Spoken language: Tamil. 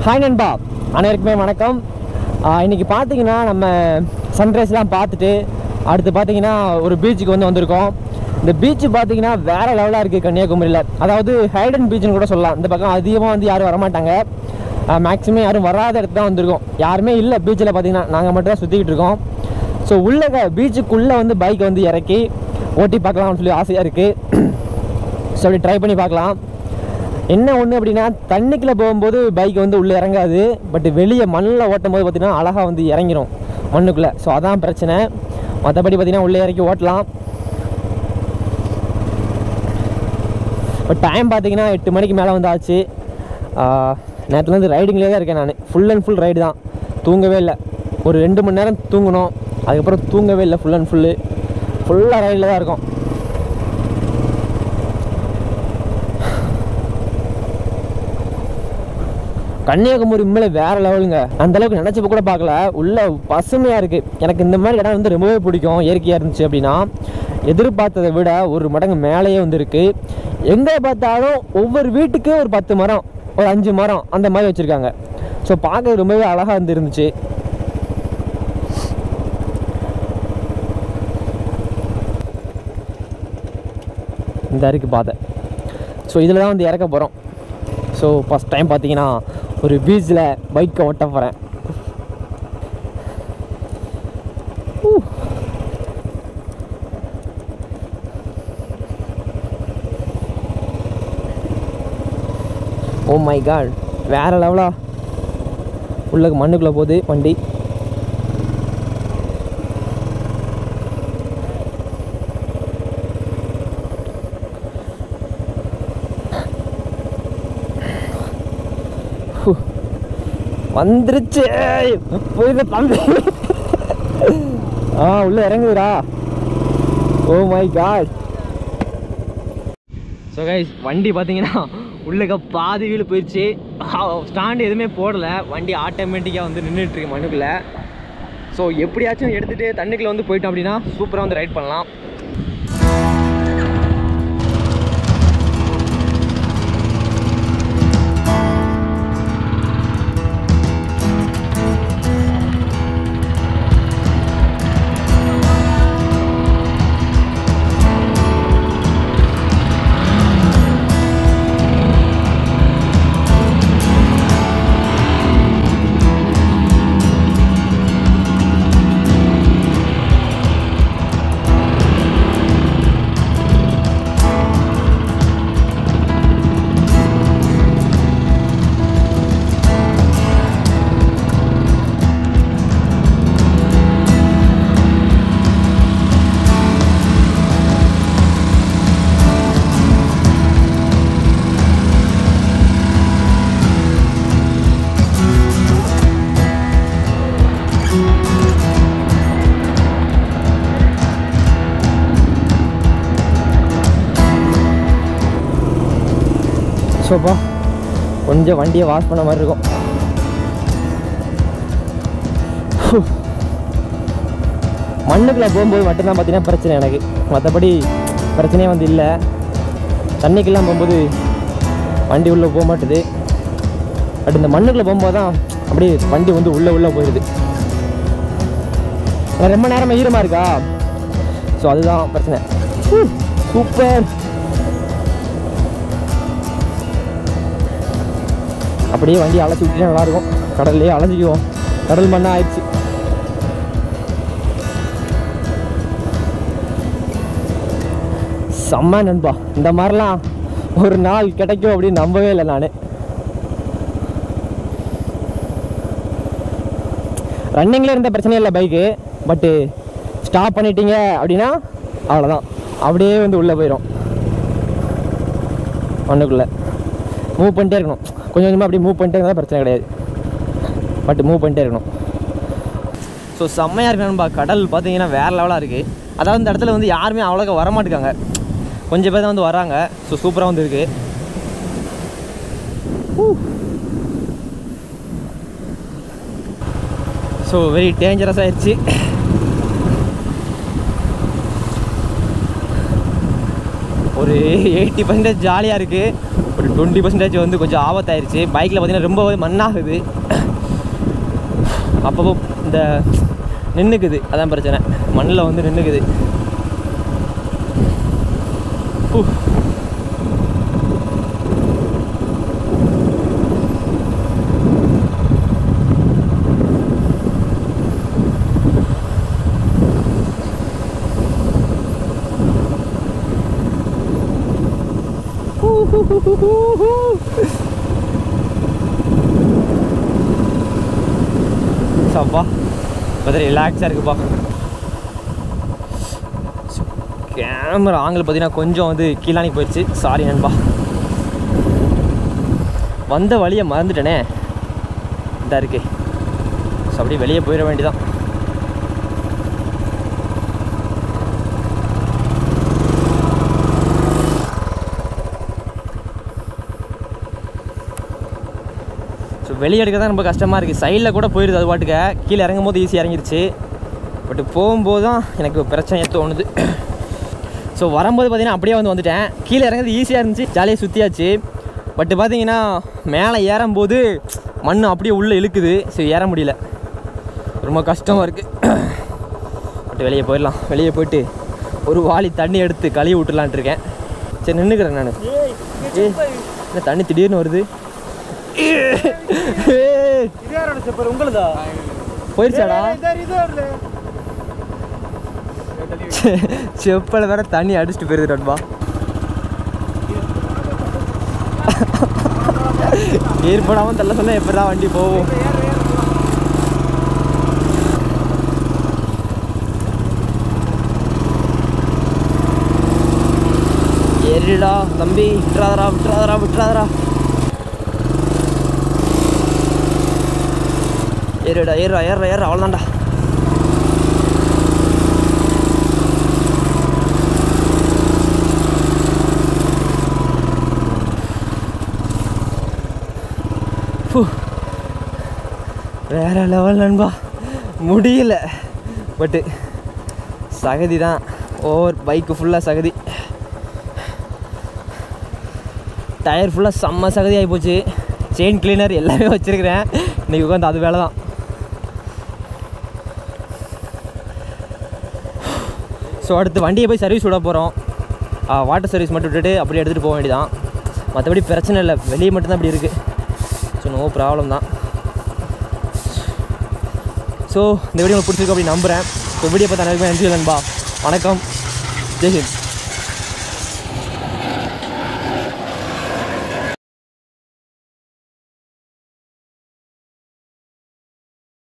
ஹாய் நண்பா அனைவருக்குமே வணக்கம் ஆஹ் இன்னைக்கு பார்த்தீங்கன்னா நம்ம சன்ரைஸ்லாம் பார்த்துட்டு அடுத்து பார்த்தீங்கன்னா ஒரு பீச்சுக்கு வந்து வந்திருக்கோம் இந்த பீச்சு பார்த்தீங்கன்னா வேற லெவலாக இருக்குது கன்னியாகுமரியில் அதாவது ஹைடன் பீச்சுன்னு கூட சொல்லலாம் இந்த பக்கம் அதிகமாக வந்து யாரும் வரமாட்டாங்க மேக்ஸிமம் யாரும் வராத இடத்துல தான் வந்திருக்கோம் யாருமே இல்லை பீச்சில் பார்த்தீங்கன்னா நாங்கள் மட்டும் தான் சுற்றிக்கிட்டு இருக்கோம் ஸோ உள்ள பீச்சுக்குள்ளே வந்து பைக் வந்து இறக்கி ஓட்டி பார்க்கலாம்னு சொல்லி ஆசையாக இருக்குது ஸோ அப்படி ட்ரை பண்ணி பார்க்கலாம் என்ன ஒன்று அப்படின்னா தண்ணிக்குள்ளே போகும்போது பைக் வந்து உள்ளே இறங்காது பட் வெளியே மண்ணில் ஓட்டும் போது பார்த்தீங்கன்னா அழகாக வந்து இறங்கிரும் மண்ணுக்குள்ளே ஸோ அதான் பிரச்சனை மற்றபடி பார்த்தீங்கன்னா உள்ளே இறக்கி ஓட்டலாம் இப்போ டைம் பார்த்தீங்கன்னா எட்டு மணிக்கு மேலே வந்து ஆச்சு நேற்றுலேருந்து ரைடிங்லேயே தான் இருக்கேன் நான் ஃபுல் அண்ட் ஃபுல் ரைடு தான் தூங்கவே இல்லை ஒரு ரெண்டு மணி நேரம் தூங்கணும் அதுக்கப்புறம் தூங்கவே இல்லை ஃபுல் அண்ட் ஃபுல்லு ஃபுல்லாக ரைடில் தான் இருக்கோம் கன்னியாகுமரி உண்மையில வேற லெவலுங்க அந்த அளவுக்கு நினைச்சப்ப கூட பார்க்கல உள்ள பசுமையா இருக்கு எனக்கு இந்த மாதிரி இடம் வந்து ரொம்பவே பிடிக்கும் இயற்கையா இருந்துச்சு அப்படின்னா எதிர்பார்த்ததை விட ஒரு மடங்கு மேலேயே வந்து இருக்கு எங்க பார்த்தாலும் ஒவ்வொரு வீட்டுக்கு ஒரு பத்து மரம் ஒரு அஞ்சு மரம் அந்த மாதிரி வச்சிருக்காங்க ஸோ பார்க்க ரொம்பவே அழகா வந்து இருந்துச்சு இந்த அருக்கு பாதை ஸோ இதில் தான் வந்து இறக்க போகிறோம் ஸோ ஃபஸ்ட் டைம் பார்த்தீங்கன்னா ஒரு பீச்சில் பைக்கை ஓட்ட போகிறேன் ஓ மை காட் வேற லெவலா உள்ள மண்ணுக்குள்ளே போகுது வண்டி வந்துருச்சு போயிரு தம்பி ஆ உள்ள இறங்குதுடா oh my god so guys வண்டி பார்த்தீங்கன்னா உள்ளக்க பாதி வீடு போயிடுச்சு ஸ்டாண்டு எதுவுமே போடலை வண்டி ஆட்டோமேட்டிக்காக வந்து நின்றுட்டு இருக்கு மண்ணுக்குள்ளே ஸோ எப்படியாச்சும் எடுத்துகிட்டு தண்ணிக்குள்ளே வந்து போயிட்டோம் அப்படின்னா சூப்பராக வந்து ரைட் பண்ணலாம் ஸோப்பா கொஞ்சம் வண்டியை வாஷ் பண்ண மாதிரி இருக்கும் ஹு. மண்ணுக்குள்ளே போகும்போது மட்டும்தான் பார்த்தீங்கன்னா பிரச்சனை எனக்கு மற்றபடி பிரச்சனையே வந்து இல்லை தண்ணிக்கெல்லாம் போகும்போது வண்டி உள்ளே போக மாட்டுது பட் இந்த மண்ணுக்குள்ளே போகும்போது தான் அப்படியே வண்டி வந்து உள்ளே உள்ளே போயிடுது ஏன்னா ரொம்ப நேரமாக ஈரமாக இருக்கா ஸோ அதுதான் பிரச்சனை சூப்பர் அப்படியே வண்டி அழைச்சி விட்டுட்டா நல்லாயிருக்கும் கடல்லையே அலைஞ்சிக்குவோம் கடல் மண்ணா ஆயிடுச்சு செம்ம நண்பா இந்த மாதிரிலாம் ஒரு நாள் கிடைக்கும் அப்படின்னு நம்பவே இல்லை நான் ரன்னிங்கில் இருந்த பிரச்சனை இல்லை பைக்கு பட்டு ஸ்டாப் பண்ணிட்டீங்க அப்படின்னா அவ்வளோதான் அப்படியே வந்து உள்ளே போயிடும் ஒன்றுக்குள்ளே மூவ் பண்ணிட்டே இருக்கணும் கொஞ்சம் கொஞ்சமாக அப்படியே மூவ் பண்ணிட்டே இருந்தால் பிரச்சனை கிடையாது பட் மூவ் பண்ணிட்டே இருக்கணும் ஸோ செம்மையாக இருக்கு நண்பா கடல் பார்த்தீங்கன்னா வேறு லெவலாக இருக்குது அதாவது இந்த இடத்துல வந்து யாருமே அவ்வளோக்கா வரமாட்டேங்காங்க கொஞ்சம் பேர் தான் வந்து வராங்க ஸோ சூப்பராக வந்து இருக்குது ஸோ வெரி டேஞ்சரஸ் ஆயிடுச்சு ஒரு எயிட்டி பர்சன்டேஜ் ஜாலியாக இருக்குது ஒரு டுவெண்ட்டி பர்சன்டேஜ் வந்து கொஞ்சம் ஆபத்தாயிருச்சு பைக்கில் பார்த்தீங்கன்னா ரொம்ப மண்ணாகுது அப்பப்போ இந்த நின்றுக்குது அதான் பிரச்சனை மண்ணில் வந்து நின்றுக்குது சப்பா பார்த்தா ரிலாக்ஸாக இருக்குப்பா கேமரா ஆங்கிள் பார்த்தீங்கன்னா கொஞ்சம் வந்து கீழானி போயிடுச்சு சாரி நண்பா வந்த வழியை மறந்துட்டேனே இதா இருக்கே ஸோ அப்படியே வெளியே போயிட வேண்டியதான் ஸோ வெளியே எடுக்க தான் ரொம்ப கஷ்டமாக இருக்குது சைடில் கூட போயிடுது அது பாட்டுக்க கீழே இறங்கும் போது ஈஸியாக இறங்கிருச்சு பட் போகும்போது தான் எனக்கு பிரச்சனையே தோணுது ஸோ வரும்போது பார்த்தீங்கன்னா அப்படியே வந்து வந்துட்டேன் கீழே இறங்குறது ஈஸியாக இருந்துச்சு ஜாலியாக சுற்றியாச்சு பட் பார்த்தீங்கன்னா மேலே ஏறும்போது மண் அப்படியே உள்ளே இழுக்குது ஸோ ஏற முடியல ரொம்ப கஷ்டமாக இருக்குது பட் வெளியே போயிடலாம் வெளியே போயிட்டு ஒரு வாளி தண்ணி எடுத்து கழுவி விட்டுலான்ட்டு இருக்கேன் சரி நின்றுக்கிறேன் நான் ஏ என்ன தண்ணி திடீர்னு வருது ஏய், உங்களுதா போயிருச்சாடா இது வருது செப்பல வேற தண்ணி அடிச்சுட்டு போயிருது நண்பா ஏற்படாமல் தள்ள சொல்ல எப்படா வண்டி போகும் ஏறிடா தம்பி விட்டுறாதரா விட்டுறாதரா விட்டுறாதரா ஏறுடா ஏறுடா ஏறுறா ஏறுறா அவ்வளோதான்டா ஃபு. வேற லெவல் நண்பா முடியல பட்டு சகதி தான் ஓவர் பைக்கு ஃபுல்லாக சகதி டயர் ஃபுல்லாக செம்ம சகதி ஆகி போச்சு செயின் கிளீனர் எல்லாமே வச்சுருக்கிறேன் இன்றைக்கி உட்காந்து அது வேலை தான் ஸோ அடுத்து வண்டியை போய் சர்வீஸ் விட போகிறோம் வாட்டர் சர்வீஸ் மட்டும் விட்டுட்டு அப்படியே எடுத்துகிட்டு போக வேண்டியதான் மற்றபடி பிரச்சனை இல்லை வெளியே மட்டும்தான் இப்படி இருக்குது ஸோ நோ ப்ராப்ளம் தான் ஸோ இந்த வீடியோ உங்களுக்கு பிடிச்சிருக்கு அப்படி நம்புகிறேன் ஸோ வீடியோ பார்த்து அனைவருக்குமே நன்றி நண்பா வணக்கம் ஜெய்ஹிந்த்